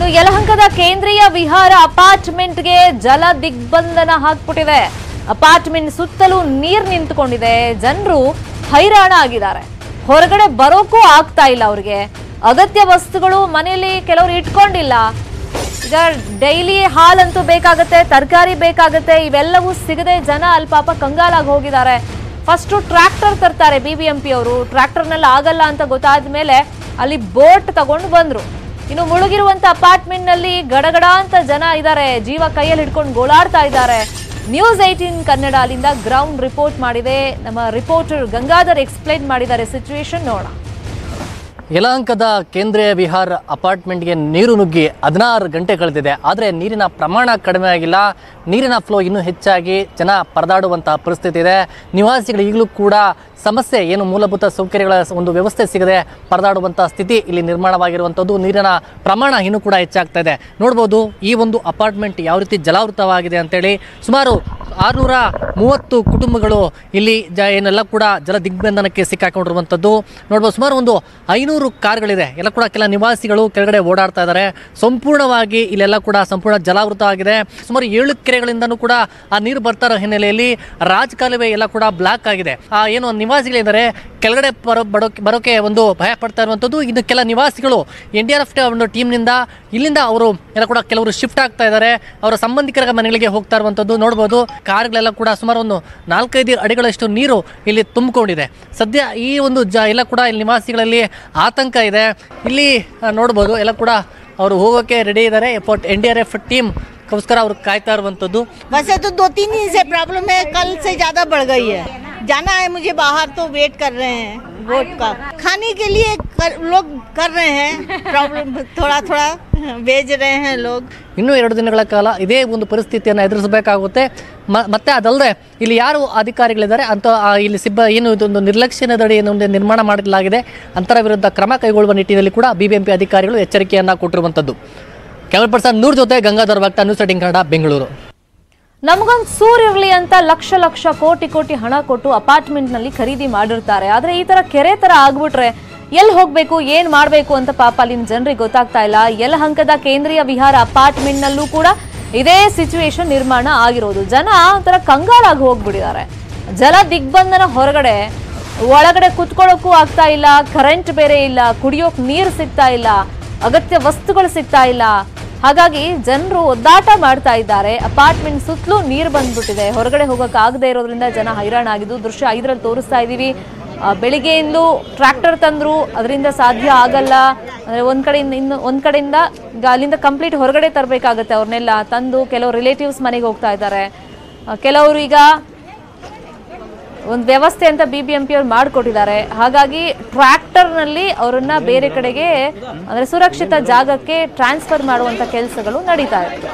ಇನ್ನು ಯಲಹಂಕದ ಕೇಂದ್ರೀಯ ವಿಹಾರ ಅಪಾರ್ಟ್ಮೆಂಟ್ಗೆ ಜಲ ದಿಗ್ಬಂಧನ ಹಾಕ್ಬಿಟ್ಟಿದೆ ಅಪಾರ್ಟ್ಮೆಂಟ್ ಸುತ್ತಲೂ ನೀರ್ ನಿಂತುಕೊಂಡಿದೆ ಜನರು ಹೈರಾಣ ಆಗಿದ್ದಾರೆ ಹೊರಗಡೆ ಬರೋಕ್ಕೂ ಆಗ್ತಾ ಇಲ್ಲ ಅವ್ರಿಗೆ ಅಗತ್ಯ ವಸ್ತುಗಳು ಮನೆಯಲ್ಲಿ ಕೆಲವರು ಇಟ್ಕೊಂಡಿಲ್ಲ ಈಗ ಡೈಲಿ ಹಾಲಂತೂ ಬೇಕಾಗತ್ತೆ ತರಕಾರಿ ಬೇಕಾಗತ್ತೆ ಇವೆಲ್ಲವೂ ಸಿಗದೆ ಜನ ಅಲ್ಲಿ ಪಾಪ ಕಂಗಾಲಾಗಿ ಹೋಗಿದ್ದಾರೆ ಫಸ್ಟು ಟ್ರ್ಯಾಕ್ಟರ್ ತರ್ತಾರೆ ಬಿ ಬಿ ಎಂ ಪಿ ಅವರು ಟ್ರ್ಯಾಕ್ಟರ್ನಲ್ಲಿ ಆಗಲ್ಲ ಅಂತ ಗೊತ್ತಾದ ಮೇಲೆ ಅಲ್ಲಿ ಬೋಟ್ ತಗೊಂಡು ಬಂದ್ರು ಇನ್ನು ಮುಳುಗಿರುವಂತ ಅಪಾರ್ಟ್ಮೆಂಟ್ ನಲ್ಲಿ ಗಡಗಡ ಅಂತ ಜನ ಇದ್ದಾರೆ ಜೀವ ಕೈಯಲ್ಲಿ ಹಿಡ್ಕೊಂಡು ಗೋಳಾಡ್ತಾ ಇದ್ದಾರೆ ನ್ಯೂಸ್ ಏಟೀನ್ ಕನ್ನಡ ಅಲ್ಲಿಂದ ಗ್ರೌಂಡ್ ರಿಪೋರ್ಟ್ ಮಾಡಿದೆ ನಮ್ಮ ರಿಪೋರ್ಟರ್ ಗಂಗಾಧರ್ ಎಕ್ಸ್ಪ್ಲೈನ್ ಮಾಡಿದ್ದಾರೆ ಸಿಚುವೇಶನ್ ನೋಡೋಣ ಯಲಹಂಕದ ಕೇಂದ್ರೀಯ ವಿಹಾರ್ ಅಪಾರ್ಟ್ಮೆಂಟ್ಗೆ ನೀರು ನುಗ್ಗಿ ಹದಿನಾರು ಗಂಟೆ ಕಳೆದಿದೆ ಆದರೆ ನೀರಿನ ಪ್ರಮಾಣ ಕಡಿಮೆ ಆಗಿಲ್ಲ ನೀರಿನ ಫ್ಲೋ ಇನ್ನೂ ಹೆಚ್ಚಾಗಿ ಜನ ಪರದಾಡುವಂತಹ ಪರಿಸ್ಥಿತಿ ಇದೆ ನಿವಾಸಿಗಳು ಈಗಲೂ ಕೂಡ ಸಮಸ್ಯೆ ಏನು ಮೂಲಭೂತ ಸೌಕರ್ಯಗಳ ಒಂದು ವ್ಯವಸ್ಥೆ ಸಿಗದೆ ಪರದಾಡುವಂಥ ಸ್ಥಿತಿ ಇಲ್ಲಿ ನಿರ್ಮಾಣವಾಗಿರುವಂಥದ್ದು ನೀರಿನ ಪ್ರಮಾಣ ಇನ್ನೂ ಕೂಡ ಹೆಚ್ಚಾಗ್ತಾ ಇದೆ ನೋಡ್ಬೋದು ಈ ಒಂದು ಅಪಾರ್ಟ್ಮೆಂಟ್ ಯಾವ ರೀತಿ ಜಲಾವೃತವಾಗಿದೆ ಅಂತೇಳಿ ಸುಮಾರು ಆರುನೂರ ಮೂವತ್ತು ಕುಟುಂಬಗಳು ಇಲ್ಲಿ ಜ ಏನೆಲ್ಲ ಕೂಡ ಜಲ ದಿಗ್ಬಂಧನಕ್ಕೆ ಸಿಕ್ಕಾಕೊಂಡಿರುವಂಥದ್ದು ನೋಡ್ಬೋದು ಸುಮಾರು ಒಂದು ಐನೂರು ಕಾರ್ಗಳಿದೆ ಎಲ್ಲ ಕೂಡ ಕೆಲ ನಿವಾಸಿಗಳು ಕೆಳಗಡೆ ಓಡಾಡ್ತಾ ಇದ್ದಾರೆ ಸಂಪೂರ್ಣವಾಗಿ ಇಲ್ಲೆಲ್ಲ ಕೂಡ ಸಂಪೂರ್ಣ ಜಲಾವೃತ ಆಗಿದೆ ಸುಮಾರು ಏಳು ಕೆರೆಗಳಿಂದನೂ ಕೂಡ ಆ ನೀರು ಬರ್ತಾ ಇರೋ ಹಿನ್ನೆಲೆಯಲ್ಲಿ ರಾಜ್ ಕಾಲುವೆ ಎಲ್ಲ ಕೂಡ ಬ್ಲಾಕ್ ಆಗಿದೆ ಆ ಏನು ನಿವಾಸಿಗಳಿದ್ದಾರೆ ಕೆಳಗಡೆ ಬರೋ ಬರೋಕೆ ಬರೋಕೆ ಒಂದು ಭಯ ಪಡ್ತಾ ಇರುವಂಥದ್ದು ಇನ್ನು ಕೆಲ ನಿವಾಸಿಗಳು ಎನ್ ಡಿ ಆರ್ ಎಫ್ ಒಂದು ಟೀಮ್ನಿಂದ ಇಲ್ಲಿಂದ ಅವರು ಎಲ್ಲ ಕೂಡ ಕೆಲವರು ಶಿಫ್ಟ್ ಆಗ್ತಾ ಇದ್ದಾರೆ ಅವರ ಸಂಬಂಧಿಕರ ಮನೆಗಳಿಗೆ ಹೋಗ್ತಾ ಇರುವಂಥದ್ದು ನೋಡ್ಬೋದು ಕಾರ್ಗಳೆಲ್ಲ ಕೂಡ ಸುಮಾರು ಒಂದು ನಾಲ್ಕೈದು ಅಡಿಗಳಷ್ಟು ನೀರು ಇಲ್ಲಿ ತುಂಬಿಕೊಂಡಿದೆ ಸದ್ಯ ಈ ಒಂದು ಜ ಎಲ್ಲ ಕೂಡ ಇಲ್ಲಿ ನಿವಾಸಿಗಳಲ್ಲಿ ಆತಂಕ ಇದೆ ಇಲ್ಲಿ ಆ, ನೋಡ್ಬೋದು ಎಲ್ಲ ಕೂಡ ಅವರು ಹೋಗೋಕ್ಕೆ ರೆಡಿ ಇದ್ದಾರೆ N D R F team ಗೋಸ್ಕರ ಅವ್ರು ಕಾಯ್ತಾ ಇರುವಂಥದ್ದು वैसे तो दो तीन दिन से प्रॉब्लम है कल से ज्यादा बढ़ गई है जाना है मुझे बाहर तो वेट कर रहे हैं वोट का खाने के लिए कर, लोग कर रहे हैं प्रॉब्लम थोड़ा थोड़ा भेज रहे हैं लोग ಇನ್ನೂ ಎರಡು ದಿನಗಳ ಕಾಲ ಇದೇ ಒಂದು ಪರಿಸ್ಥಿತಿಯನ್ನು ಎದುರಿಸಬೇಕಾಗುತ್ತೆ ಮ- ಮತ್ತೆ ಅದಲ್ಲದೆ ಇಲ್ಲಿ ಯಾರು ಅಧಿಕಾರಿಗಳಿದ್ದಾರೆ ಅಂತ ಆ ಇಲ್ಲಿ ಸಿಬ್ಬ ಏನು ಇದೊಂದು ನಿರ್ಲಕ್ಷ್ಯದಡಿ ಒಂದು ನಿರ್ಮಾಣ ಮಾಡಲಾಗಿದೆ ಅಂತರ ವಿರುದ್ಧ ಕ್ರಮ ಕೈಗೊಳ್ಳುವ ನಿಟ್ಟಿನಲ್ಲಿ ಕೂಡ ಬಿಬಿಎಂಪಿ ಅಧಿಕಾರಿಗಳು ಎಚ್ಚರಿಕೆಯನ್ನು ಕೊಟ್ಟಿರುವಂಥದ್ದು ಕ್ಯಾಮರಾ ಪರ್ಸನ್ ನೂರ್ ಜೊತೆ ಗಂಗಾಧರ್ ಭಕ್ತ ನ್ಯೂಸ್ ಏಟೀನ್ ಕನ್ನಡ ಬೆಂಗಳೂರು ನಮಗೊಂದು ಸೂರ್ ಇರ್ಲಿ ಅಂತ ಲಕ್ಷ ಲಕ್ಷ ಕೋಟಿ ಕೋಟಿ ಹಣ ಕೊಟ್ಟು ಅಪಾರ್ಟ್ಮೆಂಟ್ ನಲ್ಲಿ ಖರೀದಿ ಮಾಡಿರ್ತಾರೆ ಆದ್ರೆ ಈ ತರ ಕೆರೆ ತರ ಆಗ್ಬಿಟ್ರೆ ಎಲ್ಲಿ ಹೋಗ್ಬೇಕು ಏನ್ ಮಾಡ್ಬೇಕು ಅಂತ ಪಾಪ ಅಲ್ಲಿನ ಜನರಿಗೆ ಗೊತ್ತಾಗ್ತಾ ಇಲ್ಲ ಯಲಹಂಕದ ಕೇಂದ್ರೀಯ ವಿಹಾರ ಅಪಾರ್ಟ್ಮೆಂಟ್ ನಲ್ಲೂ ಕೂಡ ಇದೇ ಸಿಚುವೇಶನ್ ನಿರ್ಮಾಣ ಆಗಿರೋದು ಜನ ಒಂಥರ ಕಂಗಾಲಾಗಿ ಹೋಗ್ಬಿಟ್ಟಿದ್ದಾರೆ ಜಲ ದಿಗ್ಬಂಧನ ಹೊರಗಡೆ ಒಳಗಡೆ ಕುತ್ಕೊಳ್ಳೋಕ್ಕೂ ಆಗ್ತಾ ಇಲ್ಲ ಕರೆಂಟ್ ಬೇರೆ ಇಲ್ಲ ಕುಡಿಯೋಕ್ ನೀರು ಸಿಗ್ತಾ ಇಲ್ಲ ಅಗತ್ಯ ವಸ್ತುಗಳು ಸಿಗ್ತಾ ಇಲ್ಲ ಹಾಗಾಗಿ ಜನರು ಒದ್ದಾಟ ಮಾಡ್ತಾ ಇದ್ದಾರೆ ಅಪಾರ್ಟ್ಮೆಂಟ್ ಸುತ್ತಲೂ ನೀರು ಬಂದ್ಬಿಟ್ಟಿದೆ ಹೊರಗಡೆ ಹೋಗಕ್ ಆಗದೆ ಇರೋದ್ರಿಂದ ಜನ ಹೈರಾಣ ಆಗಿದ್ದು ದೃಶ್ಯ ಐದರಲ್ಲಿ ತೋರಿಸ್ತಾ ಇದ್ದೀವಿ ಆ, ಬೆಳಿಗ್ಗೆಯಿಂದಲೂ ಟ್ರ್ಯಾಕ್ಟರ್ ತಂದ್ರು ಅದರಿಂದ ಸಾಧ್ಯ ಆಗಲ್ಲ ಅಂದ್ರೆ ಒಂದ್ ಕಡೆಯಿಂದ ಇನ್ನು ಒಂದ್ ಕಡೆಯಿಂದ ಈಗ ಅಲ್ಲಿಂದ ಕಂಪ್ಲೀಟ್ ಹೊರಗಡೆ ತರಬೇಕಾಗತ್ತೆ ಅವ್ರನ್ನೆಲ್ಲ ತಂದು ಕೆಲವು ರಿಲೇಟಿವ್ಸ್ ಮನೆಗೆ ಹೋಗ್ತಾ ಇದ್ದಾರೆ ಆ, ಕೆಲವರು ಈಗ ಒಂದು ವ್ಯವಸ್ಥೆ ಅಂತ ಬಿ ಬಿ ಎಂ ಪಿ ಅವ್ರು ಮಾಡಿಕೊಟ್ಟಿದ್ದಾರೆ ಹಾಗಾಗಿ ಟ್ರ್ಯಾಕ್ಟರ್ನಲ್ಲಿ ಅವರನ್ನ ಬೇರೆ ಕಡೆಗೆ ಅಂದ್ರೆ ಸುರಕ್ಷಿತ ಜಾಗಕ್ಕೆ ಟ್ರಾನ್ಸ್ಫರ್ ಮಾಡುವಂತ ಕೆಲಸಗಳು ನಡೀತಾ ಇತ್ತು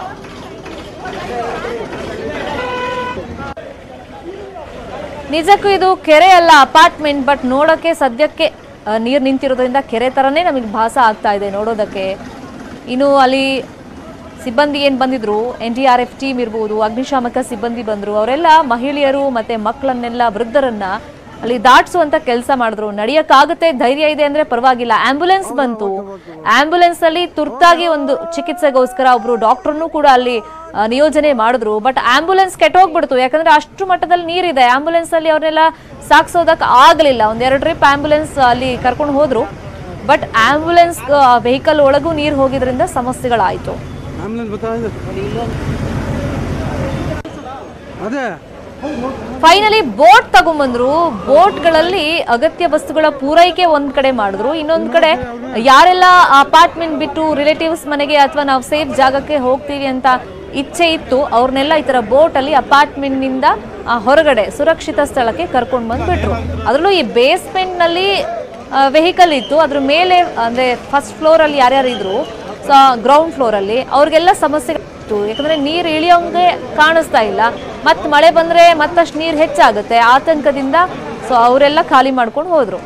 ನಿಜಕ್ಕೂ ಇದು ಕೆರೆ ಅಲ್ಲ ಅಪಾರ್ಟ್ಮೆಂಟ್ ಬಟ್ ನೋಡೋಕೆ ಸದ್ಯಕ್ಕೆ ಆ, ನೀರು ನಿಂತಿರೋದ್ರಿಂದ ಕೆರೆ ಥರನೇ ನಮಗೆ ಭಾಸ ಆಗ್ತಾ ಇದೆ ನೋಡೋದಕ್ಕೆ ಇನ್ನು ಅಲ್ಲಿ ಸಿಬ್ಬಂದಿ ಏನು ಬಂದಿದ್ರು N D R F team ಇರ್ಬೋದು ಅಗ್ನಿಶಾಮಕ ಸಿಬ್ಬಂದಿ ಬಂದರು ಅವರೆಲ್ಲ ಮಹಿಳೆಯರು ಮತ್ತೆ ಮಕ್ಕಳನ್ನೆಲ್ಲ ವೃದ್ಧರನ್ನ ಅಲ್ಲಿ ದಾಟಿಸುವಂತ ಕೆಲಸ ಮಾಡಿದ್ರು ನಡಿಯಕ್ಕಾಗುತ್ತೆ ಧೈರ್ಯ ಇದೆ ಅಂದ್ರೆ ಪರವಾಗಿಲ್ಲ ಆಂಬ್ಯುಲೆನ್ಸ್ ಬಂತು ಆಂಬ್ಯುಲೆನ್ಸ್ ಅಲ್ಲಿ ತುರ್ತಾಗಿ ಒಂದು ಚಿಕಿತ್ಸೆಗೋಸ್ಕರ ಒಬ್ರು ಡಾಕ್ಟರ್ನು ಕೂಡ ಅಲ್ಲಿ ಆ, ನಿಯೋಜನೆ ಮಾಡಿದ್ರು ಬಟ್ ಆಂಬ್ಯುಲೆನ್ಸ್ ಕೆಟ್ಟೋಗ್ಬಿಡ್ತು ಯಾಕಂದ್ರೆ ಅಷ್ಟು ಮಟ್ಟದಲ್ಲಿ ನೀರಿದೆ ಆಂಬ್ಯುಲೆನ್ಸ್ ಅಲ್ಲಿ ಅವ್ರನ್ನೆಲ್ಲ ಸಾಕ್ಸೋದಕ್ಕೆ ಆಗಲಿಲ್ಲ ಒಂದೆರಡು ಟ್ರಿಪ್ ಆಂಬ್ಯುಲೆನ್ಸ್ ಅಲ್ಲಿ ಕರ್ಕೊಂಡು ಹೋದ್ರು ಬಟ್ ಆಂಬ್ಯುಲೆನ್ಸ್ ವೆಹಿಕಲ್ ಒಳಗೂ ನೀರು ಹೋಗಿದ್ರಿಂದ ಸಮಸ್ಯೆಗಳಾಯ್ತು ಆಂಬುಲೆನ್ಸ್ ಬರ್ತಾ ಇದೆ ಅದೇ ಫೈನಲಿ ಬೋಟ್ ತಗೊಂಬಂದ್ರು ಬೋಟ್ಗಳಲ್ಲಿ ಅಗತ್ಯ ವಸ್ತುಗಳ ಪೂರೈಕೆ ಒಂದ್ ಕಡೆ ಮಾಡಿದ್ರು ಇನ್ನೊಂದ್ ಕಡೆ ಯಾರೆಲ್ಲ ಅಪಾರ್ಟ್ಮೆಂಟ್ ಬಿಟ್ಟು ರಿಲೇಟಿವ್ಸ್ ಮನೆಗೆ ಅಥವಾ ನಾವು ಸೇಫ್ ಜಾಗಕ್ಕೆ ಹೋಗ್ತೀವಿ ಅಂತ ಇಚ್ಛೆ ಇತ್ತು ಅವ್ರನ್ನೆಲ್ಲ ಈ ತರ ಬೋಟ್ ಅಲ್ಲಿ ಅಪಾರ್ಟ್ಮೆಂಟ್ ನಿಂದ ಆ, ಹೊರಗಡೆ ಸುರಕ್ಷಿತ ಸ್ಥಳಕ್ಕೆ ಕರ್ಕೊಂಡು ಬಂದ್ಬಿಟ್ರು ಅದ್ರಲ್ಲೂ ಈ ಬೇಸ್ಮೆಂಟ್ ನಲ್ಲಿ ವೆಹಿಕಲ್ ಇತ್ತು ಅದ್ರ ಮೇಲೆ ಅಂದ್ರೆ ಫಸ್ಟ್ ಫ್ಲೋರ್ ಅಲ್ಲಿ ಯಾರ್ಯಾರು ಇದ್ರು ಗ್ರೌಂಡ್ ಫ್ಲೋರ್ ಅಲ್ಲಿ ಅವ್ರಿಗೆಲ್ಲ ಸಮಸ್ಯೆ ಇತ್ತು ಯಾಕಂದ್ರೆ ನೀರು ಇಳಿಯೋಂಗೆ ಕಾಣಿಸ್ತಾ ಇಲ್ಲ ಮತ್ತೆ ಮಳೆ ಬಂದ್ರೆ ಮತ್ತಷ್ಟು ನೀರು ಹೆಚ್ಚಾಗುತ್ತೆ ಆತಂಕದಿಂದ ಸೊ ಅವರೆಲ್ಲ ಖಾಲಿ ಮಾಡ್ಕೊಂಡು ಹೋದ್ರು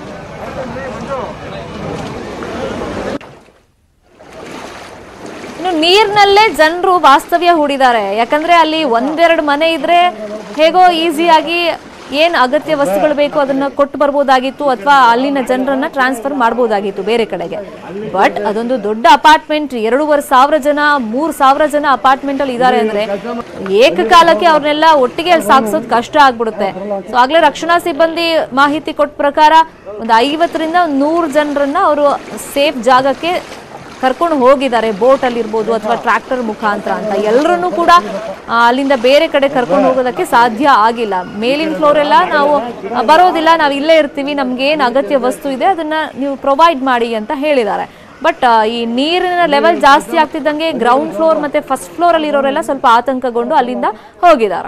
ಇನ್ನು ನೀರ್ನಲ್ಲೇ ಜನರು ವಾಸ್ತವ್ಯ ಹೂಡಿದ್ದಾರೆ ಯಾಕಂದ್ರೆ ಅಲ್ಲಿ ಒಂದೆರಡು ಮನೆ ಇದ್ರೆ ಹೇಗೋ ಈಸಿಯಾಗಿ ಏನ್ ಅಗತ್ಯ ವಸ್ತುಗಳು ಬೇಕು ಅದನ್ನ ಕೊಟ್ಟು ಬರ್ಬೋದಾಗಿತ್ತು ಅಥವಾ ಅಲ್ಲಿನ ಜನರನ್ನ ಟ್ರಾನ್ಸ್ಫರ್ ಮಾಡ್ಬೋದಾಗಿತ್ತು ಬೇರೆ ಕಡೆಗೆ ಬಟ್ ಅದೊಂದು ದೊಡ್ಡ ಅಪಾರ್ಟ್ಮೆಂಟ್ ಎರಡೂವರೆ ಸಾವಿರ ಜನ ಮೂರ್ ಸಾವಿರ ಜನ ಅಪಾರ್ಟ್ಮೆಂಟ್ ಅಲ್ಲಿ ಇದಾರೆ ಅಂದ್ರೆ ಏಕಕಾಲಕ್ಕೆ ಅವ್ರನ್ನೆಲ್ಲ ಒಟ್ಟಿಗೆ ಅಲ್ಲಿ ಸಾಗಿಸೋದು ಕಷ್ಟ ಆಗ್ಬಿಡುತ್ತೆ ಸೊ ಆಗ್ಲೇ ರಕ್ಷಣಾ ಸಿಬ್ಬಂದಿ ಮಾಹಿತಿ ಕೊಟ್ಟ ಪ್ರಕಾರ ಒಂದು ಐವತ್ತರಿಂದ ನೂರು ಜನರನ್ನ ಅವರು ಸೇಫ್ ಜಾಗಕ್ಕೆ ಕರ್ಕೊಂಡು ಹೋಗಿದ್ದಾರೆ ಬೋಟ್ ಅಲ್ಲಿ ಇರ್ಬೋದು ಅಥವಾ ಟ್ರ್ಯಾಕ್ಟರ್ ಮುಖಾಂತರ ಅಂತ ಎಲ್ಲರನ್ನೂ ಕೂಡ ಆ, ಅಲ್ಲಿಂದ ಬೇರೆ ಕಡೆ ಕರ್ಕೊಂಡು ಹೋಗೋದಕ್ಕೆ ಸಾಧ್ಯ ಆಗಿಲ್ಲ ಮೇಲಿನ ಫ್ಲೋರ್ ಎಲ್ಲ ನಾವು ಆ, ಬರೋದಿಲ್ಲ ನಾವು ಇಲ್ಲೇ ಇರ್ತೀವಿ ನಮ್ಗೆ ಏನು ಅಗತ್ಯ ವಸ್ತು ಇದೆ ಅದನ್ನ ನೀವು ಪ್ರೊವೈಡ್ ಮಾಡಿ ಅಂತ ಹೇಳಿದ್ದಾರೆ ಬಟ್ ಈ ನೀರಿನ ಲೆವೆಲ್ ಜಾಸ್ತಿ ಆಗ್ತಿದ್ದಂಗೆ ಗ್ರೌಂಡ್ ಫ್ಲೋರ್ ಮತ್ತೆ ಫಸ್ಟ್ ಫ್ಲೋರ್ ಅಲ್ಲಿ ಇರೋರೆಲ್ಲ ಸ್ವಲ್ಪ ಆತಂಕಗೊಂಡು ಅಲ್ಲಿಂದ ಹೋಗಿದ್ದಾರೆ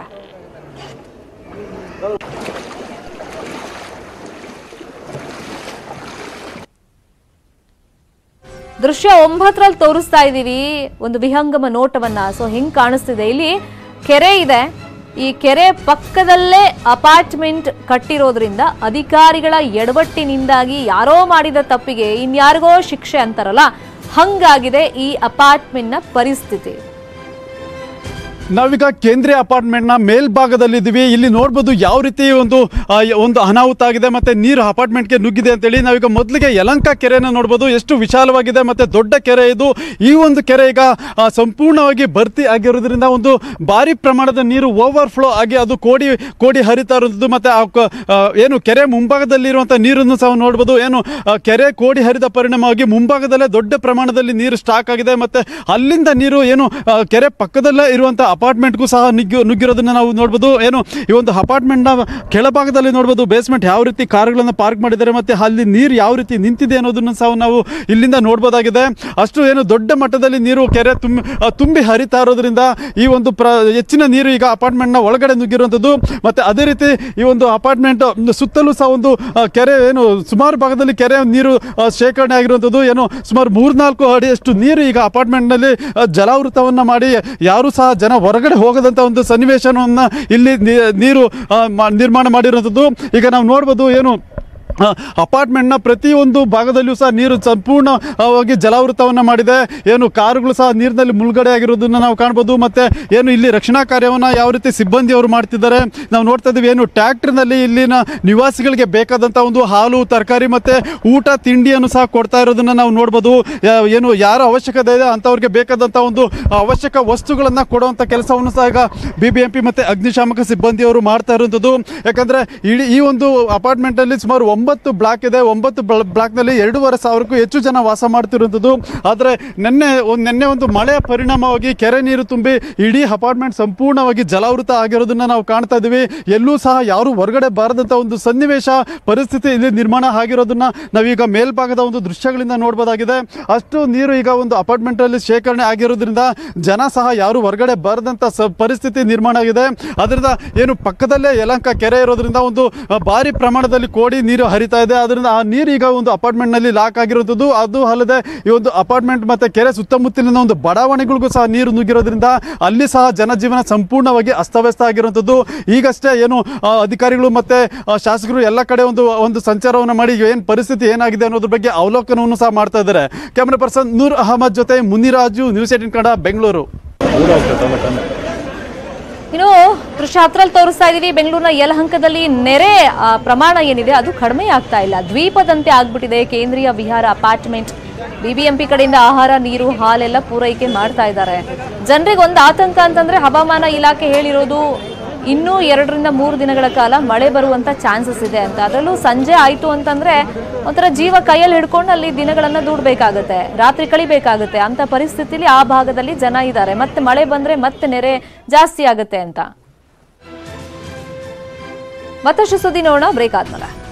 ದೃಶ್ಯ ಒಂಬತ್ತರಲ್ಲಿ ತೋರಿಸ್ತಾ ಇದ್ದೀವಿ ಒಂದು ವಿಹಂಗಮ ನೋಟವನ್ನ ಸೊ ಹೆಂಗ್ ಕಾಣಿಸ್ತಿದೆ ಇಲ್ಲಿ ಕೆರೆ ಇದೆ ಈ ಕೆರೆ ಪಕ್ಕದಲ್ಲೇ ಅಪಾರ್ಟ್ಮೆಂಟ್ ಕಟ್ಟಿರೋದ್ರಿಂದ ಅಧಿಕಾರಿಗಳ ಎಡವಟ್ಟಿನಿಂದಾಗಿ ಯಾರೋ ಮಾಡಿದ ತಪ್ಪಿಗೆ ಇನ್ಯಾರಿಗೋ ಶಿಕ್ಷೆ ಅಂತಾರಲ್ಲ ಹಂಗಾಗಿದೆ ಈ ಅಪಾರ್ಟ್ಮೆಂಟ್ನ ಪರಿಸ್ಥಿತಿ ನಾವೀಗ ಕೇಂದ್ರೀಯ ಅಪಾರ್ಟ್ಮೆಂಟ್ನ ಮೇಲ್ಭಾಗದಲ್ಲಿದ್ದೀವಿ ಇಲ್ಲಿ ನೋಡ್ಬೋದು ಯಾವ ರೀತಿ ಒಂದು ಆ, ಒಂದು ಅನಾಹುತ ಆಗಿದೆ ಮತ್ತೆ ನೀರು ಅಪಾರ್ಟ್ಮೆಂಟ್ಗೆ ನುಗ್ಗಿದೆ ಅಂತೇಳಿ ನಾವೀಗ ಮೊದಲಿಗೆ ಯಲಂಕ ಕೆರೆನ ನೋಡ್ಬೋದು ಎಷ್ಟು ವಿಶಾಲವಾಗಿದೆ ಮತ್ತೆ ದೊಡ್ಡ ಕೆರೆ ಇದು ಈ ಒಂದು ಕೆರೆ ಈಗ ಆ, ಸಂಪೂರ್ಣವಾಗಿ ಭರ್ತಿ ಆಗಿರೋದ್ರಿಂದ ಒಂದು ಭಾರಿ ಪ್ರಮಾಣದ ನೀರು ಓವರ್ಫ್ಲೋ ಆಗಿ ಅದು ಕೋಡಿ ಕೋಡಿ ಹರಿತಾ ಇರೋದು ಮತ್ತೆ ಆ ಕ- ಆ, ಏನು ಕೆರೆ ಮುಂಭಾಗದಲ್ಲಿರುವಂಥ ನೀರನ್ನು ಸಹ ನೋಡ್ಬೋದು ಏನು ಆ, ಕೆರೆ ಕೋಡಿ ಹರಿದ ಪರಿಣಾಮವಾಗಿ ಮುಂಭಾಗದಲ್ಲೇ ದೊಡ್ಡ ಪ್ರಮಾಣದಲ್ಲಿ ನೀರು ಸ್ಟಾಕ್ ಆಗಿದೆ ಮತ್ತೆ ಅಲ್ಲಿಂದ ನೀರು ಏನು ಆ, ಕೆರೆ ಪಕ್ಕದಲ್ಲೇ ಇರುವಂಥ ಅಪಾರ್ಟ್ಮೆಂಟ್ಗೂ ಸಹ ನುಗ್ಗಿ ನುಗ್ಗಿರೋದನ್ನ ನಾವು ನೋಡ್ಬೋದು ಏನು ಈ ಒಂದು ಅಪಾರ್ಟ್ಮೆಂಟ್ನ ಕೆಳಭಾಗದಲ್ಲಿ ನೋಡ್ಬೋದು ಬೇಸ್ಮೆಂಟ್ ಯಾವ ರೀತಿ ಕಾರುಗಳನ್ನು ಪಾರ್ಕ್ ಮಾಡಿದ್ದಾರೆ ಮತ್ತೆ ಅಲ್ಲಿ ನೀರು ಯಾವ ರೀತಿ ನಿಂತಿದೆ ಅನ್ನೋದನ್ನು ಸಹ ನಾವು ಇಲ್ಲಿಂದ ನೋಡ್ಬೋದಾಗಿದೆ ಅಷ್ಟು ಏನು ದೊಡ್ಡ ಮಟ್ಟದಲ್ಲಿ ನೀರು ಕೆರೆ ತುಂಬಿ ಆ, ತುಂಬಿ ಹರಿತಾ ಇರೋದ್ರಿಂದ ಈ ಒಂದು ಪ್ರ ಹೆಚ್ಚಿನ ನೀರು ಈಗ ಅಪಾರ್ಟ್ಮೆಂಟ್ನ ಒಳಗಡೆ ನುಗ್ಗಿರುವಂಥದ್ದು ಮತ್ತೆ ಅದೇ ರೀತಿ ಈ ಒಂದು ಅಪಾರ್ಟ್ಮೆಂಟ್ ಸುತ್ತಲೂ ಸಹ ಒಂದು ಆ, ಕೆರೆ ಏನು ಸುಮಾರು ಭಾಗದಲ್ಲಿ ಕೆರೆ ನೀರು ಆ, ಶೇಖರಣೆ ಆಗಿರುವಂಥದ್ದು ಏನು ಸುಮಾರು ಮೂರ್ನಾಲ್ಕು ಅಡಿಯಷ್ಟು ನೀರು ಈಗ ಅಪಾರ್ಟ್ಮೆಂಟ್ನಲ್ಲಿ ಆ, ಜಲಾವೃತವನ್ನ ಮಾಡಿ ಯಾರು ಸಹ ಜನ ಹೊರಗಡೆ ಹೋಗದಂತ ಒಂದು ಸನ್ನಿವೇಶವನ್ನ ಇಲ್ಲಿ ನೀ- ನೀರು ಆ, ಮಾ- ನಿರ್ಮಾಣ ಮಾಡಿರುವಂಥದ್ದು ಈಗ ನಾವು ನೋಡ್ಬೋದು ಏನು ಆ, ಅಪಾರ್ಟ್ಮೆಂಟ್ನ ಪ್ರತಿಯೊಂದು ಭಾಗದಲ್ಲಿಯೂ ಸಹ ನೀರು ಸಂಪೂರ್ಣವಾಗಿ ಜಲಾವೃತವನ್ನು ಮಾಡಿದೆ ಏನು ಕಾರುಗಳು ಸಹ ನೀರಿನಲ್ಲಿ ಮುಳುಗಡೆ ಆಗಿರೋದನ್ನ ನಾವು ಕಾಣ್ಬೋದು ಮತ್ತೆ ಏನು ಇಲ್ಲಿ ರಕ್ಷಣಾ ಕಾರ್ಯವನ್ನು ಯಾವ ರೀತಿ ಸಿಬ್ಬಂದಿಯವರು ಮಾಡ್ತಿದ್ದಾರೆ ನಾವು ನೋಡ್ತಾ ಇದ್ದೀವಿ ಏನು ಟ್ಯಾಕ್ಟ್ರಿನಲ್ಲಿ ಇಲ್ಲಿನ ನಿವಾಸಿಗಳಿಗೆ ಬೇಕಾದಂಥ ಒಂದು ಹಾಲು ತರಕಾರಿ ಮತ್ತೆ ಊಟ ತಿಂಡಿಯನ್ನು ಸಹ ಕೊಡ್ತಾ ಇರೋದನ್ನ ನಾವು ನೋಡ್ಬೋದು ಯಾ- ಏನು ಯಾರ ಅವಶ್ಯಕತೆ ಇದೆ ಅಂಥವ್ರಿಗೆ ಬೇಕಾದಂಥ ಒಂದು ಅವಶ್ಯಕ ವಸ್ತುಗಳನ್ನು ಕೊಡುವಂಥ ಕೆಲಸವನ್ನು ಸಹ ಈಗ ಬಿ ಬಿ ಎಂ ಪಿ ಮತ್ತು ಅಗ್ನಿಶಾಮಕ ಸಿಬ್ಬಂದಿಯವರು ಮಾಡ್ತಾ ಇರುವಂಥದ್ದು ಯಾಕಂದರೆ ಇಡೀ ಈ ಒಂದು ಅಪಾರ್ಟ್ಮೆಂಟಲ್ಲಿ ಸುಮಾರು ಒಂಬತ್ತು ಬ್ಲಾಕ್ ಇದೆ ಒಂಬತ್ತು ಬ್ಲ- ಬ್ಲಾಕ್ನಲ್ಲಿ ಎರಡೂವರೆ ಸಾವಿರಕ್ಕೂ ಹೆಚ್ಚು ಜನ ವಾಸ ಮಾಡ್ತಿರುವಂಥದ್ದು ಆದರೆ ನಿನ್ನೆ ಒಂದು ನಿನ್ನೆ ಒಂದು ಮಳೆಯ ಪರಿಣಾಮವಾಗಿ ಕೆರೆ ನೀರು ತುಂಬಿ ಇಡೀ ಅಪಾರ್ಟ್ಮೆಂಟ್ ಸಂಪೂರ್ಣವಾಗಿ ಜಲಾವೃತ ಆಗಿರೋದನ್ನ ನಾವು ಕಾಣ್ತಾ ಇದ್ದೀವಿ ಎಲ್ಲೂ ಸಹ ಯಾರು ಹೊರಗಡೆ ಬಾರದಂಥ ಒಂದು ಸನ್ನಿವೇಶ ಪರಿಸ್ಥಿತಿ ಇಲ್ಲಿ ನಿರ್ಮಾಣ ಆಗಿರೋದನ್ನ ನಾವೀಗ ಮೇಲ್ಭಾಗದ ಒಂದು ದೃಶ್ಯಗಳಿಂದ ನೋಡ್ಬೋದಾಗಿದೆ ಅಷ್ಟು ನೀರು ಈಗ ಒಂದು ಅಪಾರ್ಟ್ಮೆಂಟ್ ಅಲ್ಲಿ ಶೇಖರಣೆ ಆಗಿರೋದ್ರಿಂದ ಜನ ಸಹ ಯಾರು ಹೊರಗಡೆ ಬರದಂತ ಸ ಪರಿಸ್ಥಿತಿ ನಿರ್ಮಾಣ ಆಗಿದೆ ಅದರಿಂದ ಏನು ಪಕ್ಕದಲ್ಲೇ ಯಲಂಕ ಕೆರೆ ಇರೋದ್ರಿಂದ ಒಂದು ಆ, ಭಾರಿ ಪ್ರಮಾಣದಲ್ಲಿ ಕೋಡಿ ನೀರು ಹರಿತಾ ಇದೆ ಅದರಿಂದ ಆ ನೀರು ಈಗ ಒಂದು ಅಪಾರ್ಟ್ಮೆಂಟ್ ನಲ್ಲಿ ಲಾಕ್ ಆಗಿರೋದು ಅದು ಅಲ್ಲದೆ ಈ ಒಂದು ಅಪಾರ್ಟ್ಮೆಂಟ್ ಮತ್ತೆ ಕೆರೆ ಸುತ್ತಮುತ್ತಲಿನ ಒಂದು ಬಡಾವಣೆಗಳಿಗೂ ಸಹ ನೀರು ನುಗ್ಗಿರೋದ್ರಿಂದ ಅಲ್ಲಿ ಸಹ ಜನಜೀವನ ಸಂಪೂರ್ಣವಾಗಿ ಅಸ್ತವ್ಯಸ್ತ ಆಗಿರುವಂಥದ್ದು ಈಗಷ್ಟೇ ಏನು ಆ, ಅಧಿಕಾರಿಗಳು ಮತ್ತೆ ಆ, ಶಾಸಕರು ಎಲ್ಲ ಕಡೆ ಒಂದು ಒಂದು ಸಂಚಾರವನ್ನು ಮಾಡಿ ಏನು ಪರಿಸ್ಥಿತಿ ಏನಾಗಿದೆ ಅನ್ನೋದ್ರ ಬಗ್ಗೆ ಅವಲೋಕನವನ್ನು ಸಹ ಮಾಡ್ತಾ ಇದ್ದಾರೆ ಕ್ಯಾಮ್ರಾ ಪರ್ಸನ್ ನೂರ್ ಅಹಮದ್ ಜೊತೆ ಮುನಿರಾಜು ನ್ಯೂಸ್ ಏಟಿನ್ ಕನ್ನಡ ಬೆಂಗಳೂರು ಇನ್ನು ದೃಶ್ಯ ಹತ್ರಲ್ಲಿ ತೋರಿಸ್ತಾ ಇದೀವಿ ಬೆಂಗಳೂರಿನ ಯಲಹಂಕದಲ್ಲಿ ನೆರೆ ಆ, ಪ್ರಮಾಣ ಏನಿದೆ ಅದು ಕಡಿಮೆ ಆಗ್ತಾ ಇಲ್ಲ ದ್ವೀಪದಂತೆ ಆಗ್ಬಿಟ್ಟಿದೆ ಕೇಂದ್ರೀಯ ವಿಹಾರ ಅಪಾರ್ಟ್ಮೆಂಟ್ ಬಿಬಿಎಂಪಿ ಕಡೆಯಿಂದ ಆಹಾರ ನೀರು ಹಾಲೆಲ್ಲ ಪೂರೈಕೆ ಮಾಡ್ತಾ ಇದ್ದಾರೆ ಜನರಿಗೆ ಒಂದು ಆತಂಕ ಅಂತಂದ್ರೆ ಹವಾಮಾನ ಇಲಾಖೆ ಹೇಳಿರೋದು ಇನ್ನೂ ಎರಡರಿಂದ ಮೂರು ದಿನಗಳ ಕಾಲ ಮಳೆ ಬರುವಂತ ಚಾನ್ಸಸ್ ಇದೆ ಅಂತ ಅದರಲ್ಲೂ ಸಂಜೆ ಆಯ್ತು ಅಂತಂದ್ರೆ ಒಂಥರ ಜೀವ ಕೈಯಲ್ಲಿ ಹಿಡ್ಕೊಂಡು ಅಲ್ಲಿ ದಿನಗಳನ್ನ ದೂಡಬೇಕಾಗುತ್ತೆ ರಾತ್ರಿ ಕಳಿಬೇಕಾಗುತ್ತೆ ಅಂತ ಪರಿಸ್ಥಿತಿಲಿ ಆ ಭಾಗದಲ್ಲಿ ಜನ ಇದ್ದಾರೆ ಮತ್ತೆ ಮಳೆ ಬಂದ್ರೆ ಮತ್ತೆ ನೆರೆ ಜಾಸ್ತಿ ಆಗುತ್ತೆ ಅಂತ ಮತ್ತಷ್ಟು ಸುದ್ದಿ ನೋಡೋಣ ಬ್ರೇಕ್ ಆದ್ಮೇಲೆ